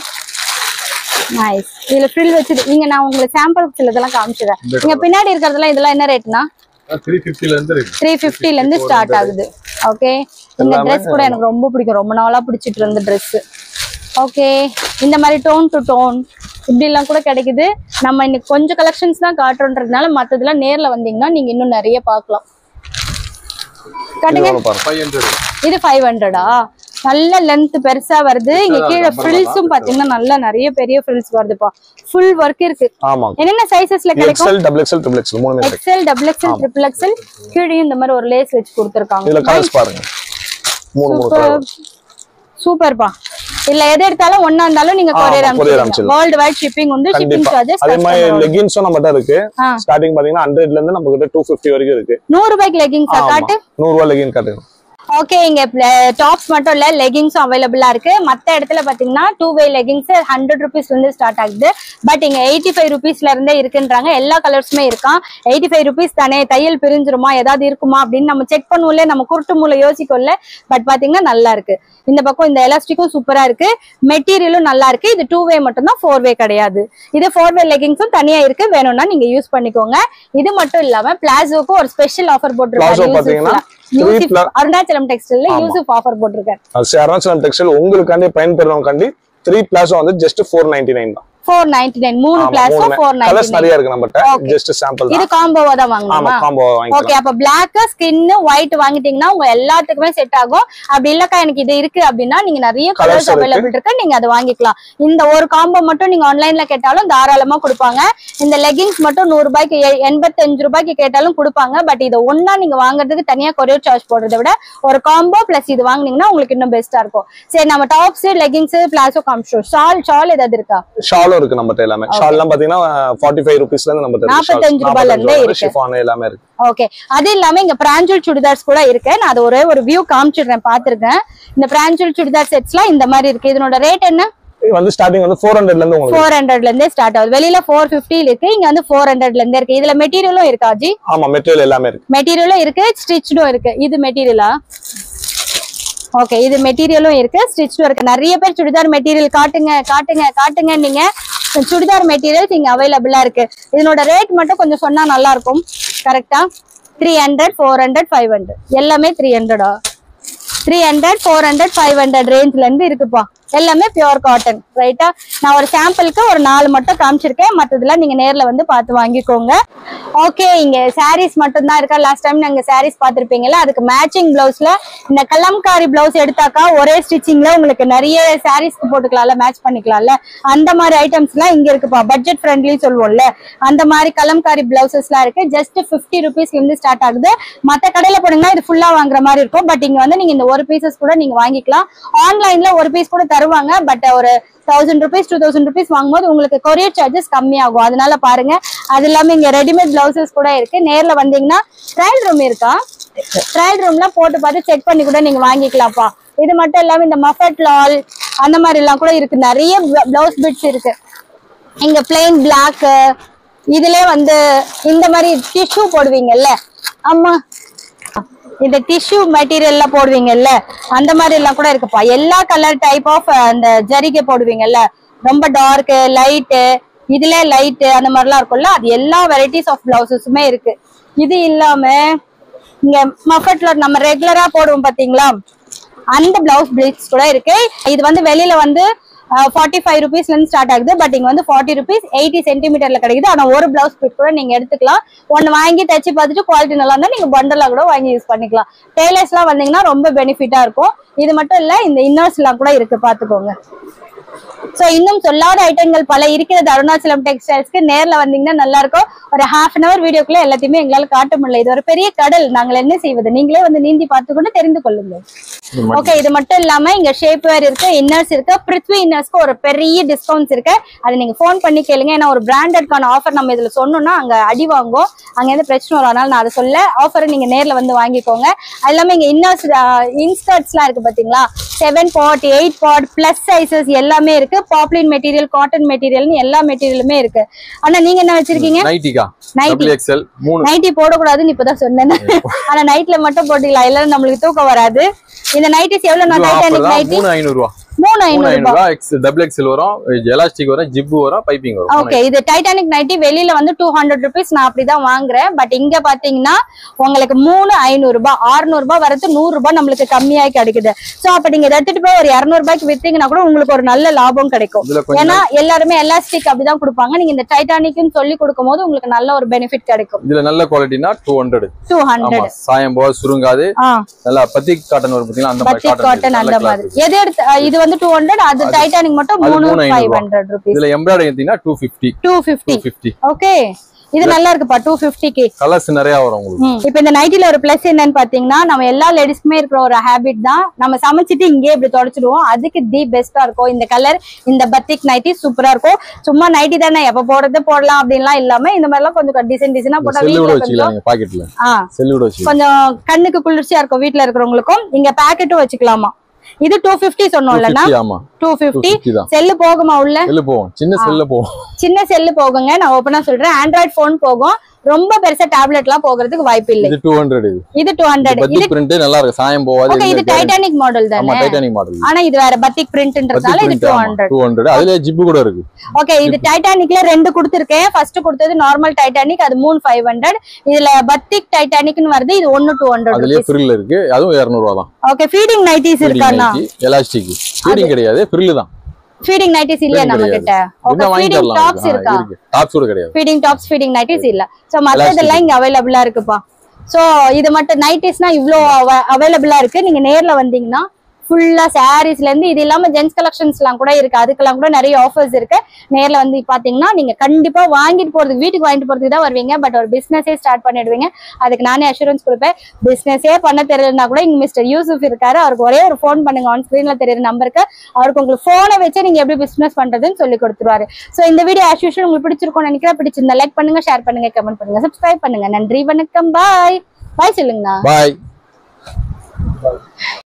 நைஸ் இதுல ஃப்ரில் வச்சது இங்க நான் உங்களுக்கு சாம்பிள் சிலதெல்லாம் காமிச்சிடுறேன் இங்க பின்னாடி இருக்கிறதெல்லாம் இதெல்லாம் என்ன ரேட்னா த்ரீ ஃபிஃப்டில இருந்து இருக்கு த்ரீ ஃபிஃப்டில இருந்து ஸ்டார்ட் ஆகுது ஓகே இந்த ட்ரெஸ் கூட எனக்கு ரொம்ப பிடிக்கும் ரொம்ப நாளா பிடிச்சிட்டு இருந்த Dress ஓகே இந்த மாதிரி டோன் டு டோன் இப்படி எல்லாம் கூட கிடைக்குது நம்ம இன்னைக்கு கொஞ்சம் கலெக்ஷன்ஸ் தான் காட்டுறோன்றதுனால மத்ததெல்லாம் நேர்ல வந்தீங்கன்னா நீங்க இன்னும் நிறைய பார்க்கலாம் காட்டுங்க பாருங்க ஃபைவ் ஹண்ட்ரட் இது ஃபைவ் ஹண்ட்ரடா நல்ல லென்த் பெருசா வருது இங்க கீழே ஃப்ரில்ஸும் பாத்தீங்கன்னா நல்ல நிறைய பெரிய ஃப்ரில்ஸ் வருதுப்பா ஃபுல் ஒர்க் இருக்கு ஆமா என்னென்ன சைசஸ்ல கிடைக்கும் XL double XL triple XL மூணுமே இருக்கு XL double XL triple XL கீழே இந்த மாதிரி ஒரு லேஸ் வச்சு கொடுத்துருக்காங்க இதுல கலர்ஸ் பாருங்க மூணு மூணு கலர் சூப்பர்ப்பா இல்ல எது எடுத்தாலும் ஒண்ணா இருந்தாலும் நீங்க ஆமா, கொரியர் courier அனுப்பிச்சிடலாம் அனுப்பிச்சிடலாம். வேர்ல்டு வைட் ஷிப்பிங் உண்டு ஷிப்பிங் கண்டிப்பா சார்ஜஸ் அதே மாதிரி லெகின்ஸும் நம்மகிட்ட இருக்கு ஆ. ஸ்டார்டிங் பாத்தீங்கன்னா ஹண்ட்ரட்ல இருந்து நம்ம கிட்ட டூ ஃபிஃப்டி வரைக்கும் இருக்கு நூறு ரூபாய்க்கு லெகிங்ஸா ஆமா. காட்டு நூறு ரூபாய் லெகின் காட்டுங்க ஓகே இங்க டாப்ஸ் மட்டும் இல்ல லெகிங்ஸும் அவைலபிளா இருக்கு மத்த இடத்துல பாத்தீங்கன்னா two way leggings hundred rupees வந்து ஸ்டார்ட் ஆகுது பட் இங்க எயிட்டி ஃபைவ் ருபீஸ்ல இருந்தே இருக்குன்றாங்க எல்லா கலர்ஸுமே இருக்கான் எயிட்டி ஃபைவ் ருபீஸ் தானே தையல் பிரிஞ்சிருமா ஏதாவது இருக்குமா அப்படின்னு நம்ம செக் பண்ணுவோம்ல நம்ம குருட்டு மூளை யோசிக்கோம்ல பட் பாத்தீங்கன்னா நல்லா இருக்கு இந்த பக்கம் இந்த எலாஸ்டிக்கும் சூப்பரா இருக்கு மெட்டீரியலும் நல்லா இருக்கு இது டூ வே மட்டும் தான் ஃபோர் வே கிடையாது இது ஃபோர் வே லெகிங்ஸும் தனியா இருக்கு வேணும்னா நீங்க யூஸ் பண்ணிக்கோங்க இது மட்டும் இல்லாம பிளாசோக்கு ஒரு ஸ்பெஷல் ஆஃபர் Plazo பாத்தீங்கன்னா, three போட்டிருக்காங்க pla- அருணாச்சலம் டெக்ஸ்டைல்ல ஆமா. யூசுப் ஆஃபர் போட்டிருக்காரு அது அருணாச்சலம் டெக்ஸ்டைல் உங்களுக்காண்டி பயன்பெறவங்காண்டி த்ரீ பிளாஸும் வந்து ஜஸ்ட் ஃபோர் நைன்டி நைன் தான் ஃபோர் நைன்டி நைன் மூணு ஆமா, பிளாஸும் மூணுமே. ஃபோர் கலர்ஸ் நைன்டி நிறைய இருக்கு நம்மகிட்ட Okay. ஜஸ்ட் சாம்பிள் இது தான் காம்போவா தான் ஆமா வாங்கணுமா காம்போ ஓகே வாங்கிக்கலாம் அப்ப பிளாக் ஸ்கின் ஒயிட் வாங்கிட்டீங்கன்னா உங்க எல்லாத்துக்குமே செட் ஆகும் அப்படி இல்லக்கா எனக்கு இது இருக்கு அப்படின்னா நீங்க நிறைய Colours கலர்ஸ் இருக்கு. அவைலபிள் இருக்கு நீங்க அதை வாங்கிக்கலாம் இந்த ஒரு காம்போ மட்டும் நீங்க ஆன்லைன்ல கேட்டாலும் தாராளமா கொடுப்பாங்க இந்த லெகிங்ஸ் மட்டும் நூறு ரூபாய்க்கு எ- எண்பத்தஞ்சு ரூபாய்க்கு கேட்டாலும் கொடுப்பாங்க பட் இதை ஒண்ணா நீங்க வாங்குறதுக்கு தனியா கொரியர் சார்ஜ் போடுறதை விட ஒரு காம்போ பிளஸ் இது வாங்குனீங்கன்னா உங்களுக்கு இன்னும் பெஸ்டா இருக்கும் சரி நம்ம டாப்ஸ் லெகிங்ஸ் பிளாசோ காமிச்சோம் ஷால் ஷால் ஏதாவது இருக்கா ஷாலும் இருக்கு நம்மகிட்ட எல்லாமே ஷால் எல்லாம் பாத்தீங்கன்னா ஃபார்ட்டி ஃபைவ் ருபீஸ்ல இருந்து நம்ம 45 ரூபாய்ல இருந்தே இருக்கு. ஷிஃபான் எல்லாமே இருக்கு ஓகே அது இல்லாம இங்க பிராஞ்சல் சுடிதார்ஸ் கூட இருக்கு நான் அது ஒரே ஒரு வியூ காமிச்சிடுறேன் பாத்திருக்கேன் இந்த பிராஞ்சல் சுடிதார் செட்ஸ்லாம் இந்த மாதிரி இருக்கு இதனோட ரேட் என்ன இது வந்து ஸ்டார்டிங் வந்து ஃபோர் ஹண்ட்ரட்ல இருந்து உங்களுக்கு ஃபோர் ஹண்ட்ரட்ல இருந்தே ஸ்டார்ட் ஆகுது வெளியில ஃபோர் பிப்டில இருக்கு இங்க வந்து ஃபோர் ஹண்ட்ரட்ல இருந்தே இருக்கு இதுல மெட்டீரியலும் இருக்கா ஜி ஆமா மெட்டீரியல் எல்லாமே இருக்கு மெட்டீரியலும் இருக்கு ஸ்டிச்சுடும் இருக்கு இது மெட்டீரியலா ஓகே இது மெட்டீரியலும் இருக்கு ஸ்டிச்சும் இருக்கு நிறைய பேர் சுடிதார் மெட்டீரியல் காட்டுங்க காட்டுங்க காட்டுங்க நீங்க சுடிதார் மெட்டீரியல்ஸ் இங்க அவைலபிளா இருக்கு இதனோட ரேட் மட்டும் கொஞ்சம் சொன்னா நல்லா இருக்கும் கரெக்டா three hundred four hundred five hundred எல்லாமே த்ரீ ஹண்ட்ரடா three hundred four hundred five hundred ரேஞ்ச்ல இருந்து இருக்குப்பா எல்லாமே பியூர் காட்டன் ரைட்டா நான் ஒரு சாம்பிளுக்கு ஒரு நாலு மட்டும் காமிச்சிருக்கேன் மத்ததெல்லாம் நீங்க நேர்ல வந்து பார்த்து வாங்கிக்கோங்க ஓகே இங்க சாரீஸ் மட்டும் தான் இருக்கா லாஸ்ட் டைம் நாங்க சாரீஸ் பார்த்திருப்பீங்கல்ல அதுக்கு மேட்சிங் பிளவுஸ்ல இந்த கலம்காரி பிளவுஸ் எடுத்தாக்கா ஒரே ஸ்டிச்சிங்ல உங்களுக்கு நிறைய சாரீஸ்க்கு போட்டுக்கலாம்ல மேட்ச் பண்ணிக்கலாம்ல அந்த மாதிரி ஐட்டம்ஸ் எல்லாம் இங்க இருக்குப்பா பட்ஜெட் ஃப்ரெண்ட்லி சொல்லுவோம்ல அந்த மாதிரி கலம்காரி பிளவுசஸ் எல்லாம் இருக்கு ஜஸ்ட் பிப்டி ருபீஸ்ல இருந்து ஸ்டார்ட் ஆகுது மத்த கடையில போனீங்கன்னா இது ஃபுல்லா வாங்குற மாதிரி இருக்கும் பட் இங்க வந்து நீங்க இந்த ஒரு பீசஸ் கூட நீங்க வாங்கிக்கலாம் ஆன்லைன்ல ஒரு பீஸ் கூட தருவாங்க பட் ஒரு thousand rupees two thousand rupees வாங்கும்போது உங்களுக்கு கொரியர் சார்ஜஸ் கம்மியாகும் அதனால பாருங்க அது இல்லாம இங்க ரெடிமேட் பிளவுசஸ் கூட இருக்கு நேர்ல வந்தீங்கன்னா ட்ரையல் ரூம் இருக்கா ட்ரையல் ரூம்ல போட்டு பார்த்து செக் பண்ணி கூட நீங்க வாங்கிக்கலாம்ப்பா இது மட்டும் இல்லாம இந்த மஃபட் லால் அந்த மாதிரி எல்லாம் கூட இருக்கு நிறைய பிளவுஸ் பிட்ஸ் இருக்கு இங்க பிளெயின் பிளாக் இதுலயே வந்து இந்த மாதிரி டிஷ்யூ போடுவீங்கல்ல ஆமா இந்த டிஷ்யூ மெட்டீரியல்ல போடுவீங்கல்ல அந்த மாதிரி எல்லாம் கூட இருக்குப்பா எல்லா கலர் டைப் ஆஃப் அந்த ஜரிகை போடுவீங்கல்ல ரொம்ப டார்க் லைட்டு இதுல லைட்டு அந்த மாதிரிலாம் இருக்கும்ல அது எல்லா வெரைட்டிஸ் ஆஃப் பிளவுசஸுமே இருக்கு இது இல்லாம இங்க மஃபட்ல நம்ம ரெகுலரா போடுவோம் பாத்தீங்களா அந்த பிளவுஸ் பிளீட்ஸ் கூட இருக்கு இது வந்து வெளியில வந்து ஃபார்ட்டி ஃபைவ் ருபீஸ்ல இருந்து ஸ்டார்ட் ஆகுது பட் இங்க வந்து ஃபார்ட்டி ருபீஸ் எயிட்டி சென்டிமீட்டர்ல கிடைக்குது ஆனா ஒரு பிளவுஸ் பிட் கூட நீங்க எடுத்துக்கலாம் ஒன்னு வாங்கி தச்சு பார்த்துட்டு குவாலிட்டி நல்லா இருந்தா நீங்க பண்டலா கூட வாங்கி யூஸ் பண்ணிக்கலாம் டெய்லர்ஸ் எல்லாம் வந்தீங்கன்னா ரொம்ப பெனிஃபிட்டா இருக்கும் இது மட்டும் இல்ல இந்த இன்னர்ஸ் எல்லாம் கூட இருக்கு பாத்துக்கோங்க சோ இன்னும் சொல்லாத ஐட்டங்கள் பல இருக்கிறது அருணாச்சலம் டெக்ஸ்டைல்ஸ்க்கு நேர்ல வந்தீங்கன்னா நல்லா இருக்கும் ஒரு ஹாஃப் அன் அவர் வீடியோக்குள்ள எல்லாத்தையுமே எங்களால காட்ட முடியல இது ஒரு பெரிய கடல் நாங்கள் என்ன செய்வது நீங்களே வந்து நீந்தி பார்த்து கொண்டு தெரிந்து கொள்ளுங்கள் ஓகே இது மட்டும் இல்லாம இங்க ஷேப் வேர் இருக்கு இன்னர்ஸ் இருக்கு பிருத்வி இன்னர்ஸ்க்கு ஒரு பெரிய டிஸ்கவுண்ட்ஸ் இருக்கு அதை நீங்க ஃபோன் பண்ணி கேளுங்க ஏன்னா ஒரு பிராண்டட்கான ஆஃபர் நம்ம இதுல சொன்னோம்னா அங்க அடி வாங்கும் அங்க இருந்து பிரச்சனை வரும் அதனால நான் அதை சொல்ல ஆஃபரை நீங்க நேர்ல வந்து வாங்கிக்கோங்க அது இல்லாம இங்க இன்னர்ஸ் இன்ஸ்கர்ட்ஸ் எல்லாம் இருக்கு பாத்தீங்களா seven part eight part plus sizes எல்லாமே இருக்கு பாப்ளின் மெட்டீரியல் காட்டன் மெட்டீரியல்னு எல்லா மெட்டீரியலுமே இருக்கு ஆனா நீங்க என்ன வச்சிருக்கீங்க நைட்டிக்கா நைட்டி டபுள் எக்ஸ்எல் மூணு நைட்டி போடக்கூடாதுன்னு இப்பதான் சொன்னேன் ஆனா நைட்ல மட்டும் போட்டுக்கலாம் எல்லாரும் நம்மளுக்கு தூக்கம் வராது இந்த நைட்டிஸ் எவ்வளவு நான் ஆஃபர் டைட்டானிக் தான் நைட்டி மூணு ஐநூறு ரூபா மூணு மூணு ஐநூறு ஐநூறு ரூபா எக்ஸ் டபுள் எக்ஸ்எல் வரும் எலாஸ்டிக் வரும் ஜிப்பு வரும் பைப்பிங் வரும் ஓகே இது டைட்டானிக் நைட்டி வெளியில வந்து டூ ஹண்ட்ரட் ருபீஸ் நான் அப்படிதான் வாங்குறேன் பட் இங்க பாத்தீங்கன்னா உங்களுக்கு மூணு ஐநூறு ரூபாய் ஆறுநூறு ரூபாய் வரது நூறு ரூபாய் நம்மளுக்கு கம்மியாகி கிடைக்குது சோ அப்ப நீங்க இதை எடுத்துட்டு போய் ஒரு இருநூறு ரூபாய்க்கு வித்தீங்கன்னா கூட உங்களுக்கு ஒரு நல்ல லாபம் கிடைக்கும் இதுல கொஞ்சம் ஏன்னா எல்லாருமே எலாஸ்டிக் அப்படிதான் கொடுப்பாங்க நீங்க இந்த டைட்டானிக்னு சொல்லி கொடுக்கும் போது உங்களுக்கு நல்ல ஒரு பெனிஃபிட் கிடைக்கும் இதுல நல்ல குவாலிட்டினா டூ ஹண்ட்ரட் டூ ஆமா ஹண்ட்ரட் சாயம் போக சுருங்காது ஆ நல்லா பத்திக் காட்டன் வரும் பாத்தீங்களா அந்த மாதிரி பட்டிக் காட்டன் அந்த நல்ல மாதிரி cloth. எது எடுத்து அஹ் இது வந்து டூ ஹண்ட்ரட் அது டைட்டானிக் மட்டும் அது மூணு மூணு ஐநூறு ஃபைவ் ரூபா. ஹண்ட்ரட் ருபீஸ் இதுல எம்ப்ராய்டரி எடுத்தீங்கன்னா two fifty two fifty two fifty okay இது நல்லா இருக்குப்பா டூ ஃபிஃப்டிக்கு கலர்ஸ் நிறைய வரும் உங்களுக்கு இப்ப இந்த நைட்டில ஒரு பிளஸ் என்னன்னு பாத்தீங்கன்னா நம்ம எல்லா லேடிஸ்க்குமே இருக்கிற ஒரு ஹேபிட் தான் நம்ம சமைச்சிட்டு இங்கே இப்படி தொடச்சிடுவோம் அதுக்கு தி பெஸ்டா இருக்கும் இந்த கலர் இந்த பத்திக் நைட்டி சூப்பரா இருக்கும் சும்மா நைட்டி தானே எப்ப போடுறது போடலாம் அப்படின்லாம் இல்லாம இந்த மாதிரி எல்லாம் கொஞ்சம் டிசைன் டிசைனா போட்டா செல்லு கூட வீட்டுல கொஞ்சம் வச்சுக்கலாம் பாக்கெட்ல ஆ செல்லு கூட வச்சுக்கலாம் கொஞ்சம் கண்ணுக்கு குளிர்ச்சியா இருக்கும் வீட்ல இருக்கிறவங்களுக்கும் இங்க பேக்கெட்டும் வச்சுக்கலாமா இது டூ பிப்டி சொன்னோம்லன்னா 250 ஆமா டூ டூ பிப்டி ஃபிஃப்டி தான் செல்லு போகுமா உள்ள செல்லு போவோம் சின்ன செல்ல போவோம் சின்ன செல்லு போகுங்க நான் ஓப்பனா சொல்றேன் ஆண்ட்ராய்ட் போன் போகும் ரொம்ப பெருசா டேப்லெட் எல்லாம் போகிறதுக்கு வாய்ப்பு இல்லை இது டூ ஹண்ட்ரட் இது இது டூ ஹண்ட்ரட் பத்தி இது பிரிண்ட் நல்லா இருக்கு சாயம் போகாது ஓகே இது டைட்டானிக் மாடல் ஆமா தானே டைட்டானிக் மாடல் ஆனா இது வேற பத்திக் பிரிண்ட்ன்றதால இது டூ ஹண்ட்ரட் டூ ஹண்ட்ரட் அதுல ஜிப்பு கூட இருக்கு ஓகே இது டைட்டானிக்ல ரெண்டு கொடுத்துருக்கேன் ஃபர்ஸ்ட் கொடுத்தது நார்மல் டைட்டானிக் அது மூணு ஃபைவ் ஹண்ட்ரட் இதுல பத்திக் டைட்டானிக்னு வருது இது ஒன்னு டூ ஹண்ட்ரட் அதுலயே ஃப்ரில் இருக்கு அதுவும் இருநூறு ரூபா தான் ஓகே ஃபீடிங் நைட்டிஸ் இருக்காண்ணா எலாஸ்டிக் ஃபீடிங் கிடையாது ஃப்ரில் தான் ஃபீடிங் நைட்டிஸ் இல்லையா Feeding நம்ம கிட்ட என்ன ஓகே வாங்கி ஃபீடிங் தரலாம் டாப்ஸ் இருக்கா இருக்கு டாப்ஸ் கூட கிடையாது ஃபீடிங் டாப்ஸ் ஃபீடிங் நைட்டிஸ் இல்ல சோ மத்ததெல்லாம் இங்க அவைலபிளா இருக்குப்பா சோ இது மட்டும் நைட்டிஸ்னா இவ்ளோ அவைலபிளா இருக்கு நீங்க நேர்ல வந்தீங்கன்னா ஃபுல்லா சாரீஸ்ல இருந்து இது இல்லாம ஜென்ஸ் கலெக்ஷன்ஸ்லாம் கூட இருக்கு அதுக்கெல்லாம் கூட நிறைய ஆஃபர்ஸ் இருக்கு நேர்ல வந்து பாத்தீங்கன்னா நீங்க கண்டிப்பா வாங்கிட்டு போறதுக்கு வீட்டுக்கு வாங்கிட்டு போறதுக்கு தான் வருவீங்க பட் ஒரு பிசினஸே ஸ்டார்ட் பண்ணிடுவீங்க அதுக்கு நானே அஷூரன்ஸ் கொடுப்பேன் பிசினஸே பண்ண தெரியலனா கூட இங்க மிஸ்டர் யூசுப் இருக்காரு அவருக்கு ஒரே ஒரு ஃபோன் பண்ணுங்க ஆன் ஸ்கிரீன்ல தெரியுற நம்பருக்கு அவருக்கு உங்களுக்கு போனை வச்சு நீங்க எப்படி பிசினஸ் பண்றதுன்னு சொல்லி கொடுத்துருவாரு சோ இந்த வீடியோ ஆஸ் யூஷுவல் உங்களுக்கு பிடிச்சிருக்கும்னு நினைக்கிறேன் பிடிச்சிருந்தா லைக் பண்ணுங்க ஷேர் பண்ணுங்க கமெண்ட் பண்ணுங்க சப்ஸ்கிரைப் பண்ணுங்க நன்றி வணக்கம் பாய் பாய் சொல்லுங்கண்ணா பாய்